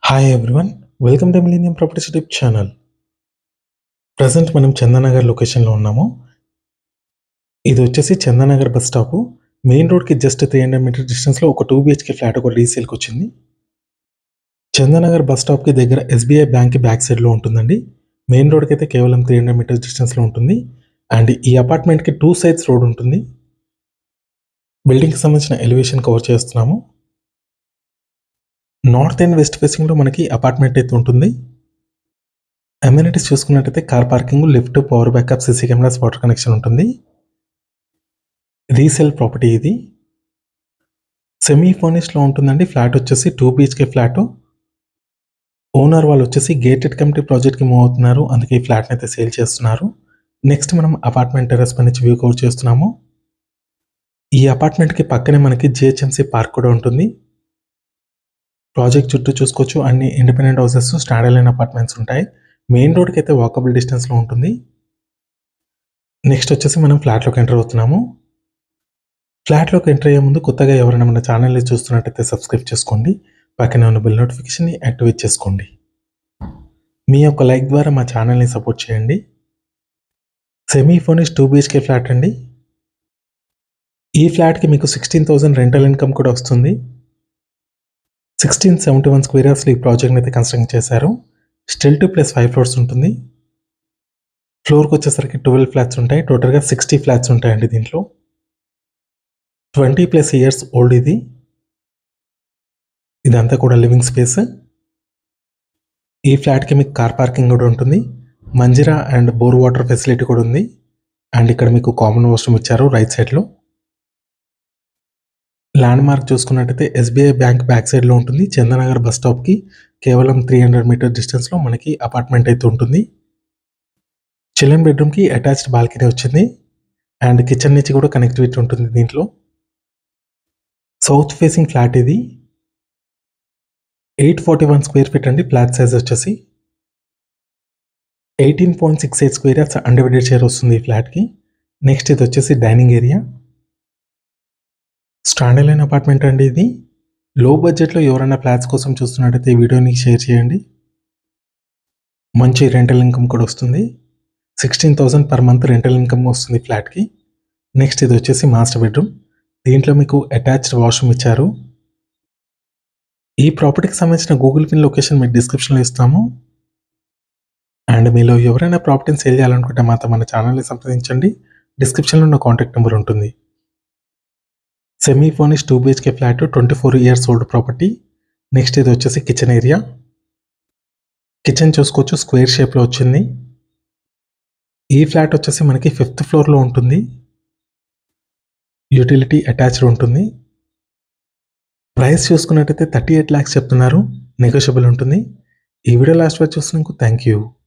hi everyone welcome to Millennium Properties YouTube channel present మనం చందానగర్ లొకేషన్లో ఉన్నాము ఇది వచ్చేసి చందానగర్ బస్ స్టాప్ మెయిన్ రోడ్కి జస్ట్ త్రీ హండ్రెడ్ మీటర్ డిస్టెన్స్లో ఒక టూ బిహెచ్కే ఫ్లాట్ ఒక రీసేల్కి వచ్చింది చందానగర్ బస్ స్టాప్కి దగ్గర ఎస్బీఐ బ్యాంక్ బ్యాక్ సైడ్లో ఉంటుందండి మెయిన్ రోడ్కి అయితే కేవలం త్రీ హండ్రెడ్ మీటర్స్ డిస్టెన్స్లో ఉంటుంది అండ్ ఈ అపార్ట్మెంట్కి టూ సైడ్స్ రోడ్ ఉంటుంది బిల్డింగ్కి సంబంధించిన ఎలివేషన్ కవర్ చేస్తున్నాము నార్త్ అండ్ వెస్ట్ ఫేసింగ్లో మనకి అపార్ట్మెంట్ అయితే ఉంటుంది అమ్యూనిటీస్ చూసుకున్నట్టయితే car parking lift power backup CC cameras water connection ఉంటుంది రీసేల్ ప్రాపర్టీ ఇది సెమీ ఫర్నిష్లో ఉంటుందండి ఫ్లాట్ వచ్చేసి టూ బిహెచ్కే ఫ్లాట్ ఓనర్ వాళ్ళు వచ్చేసి గేటెడ్ కమిటీ ప్రాజెక్ట్కి మూవ్ అవుతున్నారు అందుకే ఈ ఫ్లాట్ని అయితే సేల్ చేస్తున్నారు నెక్స్ట్ మనం అపార్ట్మెంట్ టెరస్ పై నుంచి వ్యూ కవర్ చేస్తున్నాము ఈ అపార్ట్మెంట్కి పక్కనే మనకి జిహెచ్ఎంసీ పార్క్ కూడా ఉంటుంది ప్రాజెక్ట్ చుట్టూ చూసుకోవచ్చు అన్ని independent houses standard line apartments ఉంటాయి మెయిన్ రోడ్కి అయితే వాకబుల్ డిస్టెన్స్లో ఉంటుంది నెక్స్ట్ వచ్చేసి మనం ఫ్లాట్లోకి ఎంటర్ అవుతున్నాము ఫ్లాట్లోకి ఎంటర్ అయ్యే ముందు కొత్తగా ఎవరైనా మన ఛానల్ని చూస్తున్నట్టయితే సబ్స్క్రైబ్ చేసుకోండి పక్కనే ఉన్న బిల్ నోటిఫికేషన్ని యాక్టివేట్ చేసుకోండి మీ యొక్క లైక్ ద్వారా మా ఛానల్ని సపోర్ట్ చేయండి semi furnish two BHK flat అండి ఈ ఫ్లాట్కి మీకు సిక్స్టీన్ థౌసండ్ రెంటల్ ఇన్కమ్ కూడా వస్తుంది సిక్స్టీన్ సెవెంటీ వన్ స్క్వేర్ యార్స్లో ఈ ప్రాజెక్ట్ని అయితే కన్స్ట్రక్ట్ చేశారు still two plus five floors ఉంటుంది ఫ్లోర్కి వచ్చేసరికి ట్వెల్వ్ ఫ్లాట్స్ ఉంటాయి టోటల్గా సిక్స్టీ ఫ్లాట్స్ ఉంటాయండి దీంట్లో ట్వంటీ ప్లస్ ఇయర్స్ ఓల్డ్ ఇది ఇదంతా కూడా లివింగ్ స్పేస్ ఈ ఫ్లాట్కి మీకు కార్ పార్కింగ్ కూడా ఉంటుంది Manjira and bore water facility కూడా ఉంది అండ్ ఇక్కడ మీకు కామన్ వాష్రూమ్ ఇచ్చారు రైట్ సైడ్లో ల్యాండ్ మార్క్ చూసుకున్నట్టయితే ఎస్బీఐ బ్యాంక్ బ్యాక్ సైడ్లో ఉంటుంది చందనగర్ బస్ స్టాప్కి కేవలం త్రీ హండ్రెడ్ మీటర్ డిస్టెన్స్లో మనకి అపార్ట్మెంట్ అయితే ఉంటుంది చిల్డ్రన్ బెడ్రూమ్కి అటాచ్డ్ బాల్కనీ వచ్చింది అండ్ కిచెన్ నుంచి కూడా కనెక్టివిటీ ఉంటుంది దీంట్లో సౌత్ ఫేసింగ్ ఫ్లాట్ ఇది eight forty one square feet అండి ఫ్లాట్ సైజ్ వచ్చేసి eighteen point six eight square yards undivided share వస్తుంది ఈ ఫ్లాట్కి నెక్స్ట్ ఇది వచ్చేసి dining area standard line apartment అండి ఇది లో బడ్జెట్లో ఎవరైనా ఫ్లాట్స్ కోసం చూస్తున్నట్టయితే ఈ వీడియోని షేర్ చేయండి మంచి రెంటల్ ఇన్కమ్ కూడా వస్తుంది sixteen thousand per month rental income వస్తుంది ఫ్లాట్కి నెక్స్ట్ ఇది వచ్చేసి మాస్టర్ బెడ్రూమ్ దీంట్లో మీకు అటాచ్డ్ వాష్రూమ్ ఇచ్చారు ఈ ప్రాపర్టీకి సంబంధించిన గూగుల్ పిన్ లొకేషన్ మీకు డిస్క్రిప్షన్లో ఇస్తాము అండ్ మీలో ఎవరైనా ప్రాపర్టీని సేల్ చేయాలనుకుంటే మాతో మన ఛానల్ని సంప్రదించండి డిస్క్రిప్షన్లో ఉన్న కాంటాక్ట్ నెంబర్ ఉంటుంది semi furnish two BHK flat twenty four years old property next ఇది వచ్చేసి కిచెన్ ఏరియా కిచెన్ చూసుకోవచ్చు స్క్వేర్ షేప్లో వచ్చింది ఈ ఫ్లాట్ వచ్చేసి మనకి ఫిఫ్త్ ఫ్లోర్లో ఉంటుంది యూటిలిటీ అటాచ్డ్ ఉంటుంది ప్రైస్ చూసుకున్నట్టయితే థర్టీ ఎయిట్ ల్యాక్స్ చెప్తున్నారు నెగోషియబుల్ ఉంటుంది ఈ వీడియో లాస్ట్ వరకు చూసినందుకు థ్యాంక్ యూ